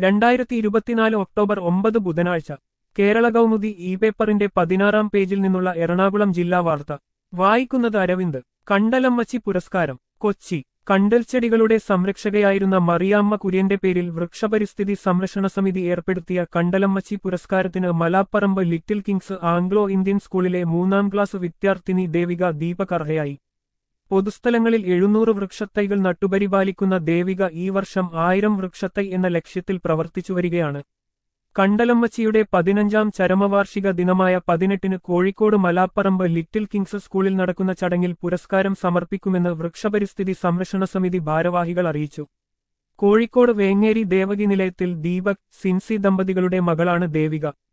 രണ്ടായിരത്തി ഇരുപത്തിനാല് ഒക്ടോബർ ഒമ്പത് ബുധനാഴ്ച കേരള കൗമുദി ഇ പേപ്പറിന്റെ പതിനാറാം പേജിൽ നിന്നുള്ള എറണാകുളം ജില്ലാ വാർത്ത വായിക്കുന്നത് അരവിന്ദ് കണ്ടലമ്മച്ചി പുരസ്കാരം കൊച്ചി കണ്ടൽച്ചെടികളുടെ സംരക്ഷകയായിരുന്ന മറിയാമ്മ കുര്യന്റെ പേരിൽ വൃക്ഷപരിസ്ഥിതി സംരക്ഷണ സമിതി ഏർപ്പെടുത്തിയ കണ്ടലമ്മച്ചി പുരസ്കാരത്തിന് Malaparamba little kings Anglo Indian സ്കൂളിലെ മൂന്നാം ക്ലാസ് വിദ്യാർത്ഥിനി ദേവിക ദീപക് അർഹയായി പൊതുസ്ഥലങ്ങളിൽ എഴുന്നൂറ് വൃക്ഷത്തൈകൾ നട്ടുപരിപാലിക്കുന്ന ദേവിക ഈ വർഷം ആയിരം വൃക്ഷത്തൈ എന്ന ലക്ഷ്യത്തിൽ പ്രവർത്തിച്ചുവരികയാണ് കണ്ടലമ്മച്ചിയുടെ പതിനഞ്ചാം ചരമവാർഷിക ദിനമായ പതിനെട്ടിന് കോഴിക്കോട് മലാപ്പറമ്പ് ലിറ്റിൽ കിങ്സ് സ്കൂളിൽ നടക്കുന്ന ചടങ്ങിൽ പുരസ്കാരം സമർപ്പിക്കുമെന്ന് വൃക്ഷപരിസ്ഥിതി സംരക്ഷണ സമിതി ഭാരവാഹികൾ അറിയിച്ചു കോഴിക്കോട് വേങ്ങേരി ദേവകി നിലയത്തിൽ ദീപക് സിൻസി ദമ്പതികളുടെ മകളാണ് ദേവിക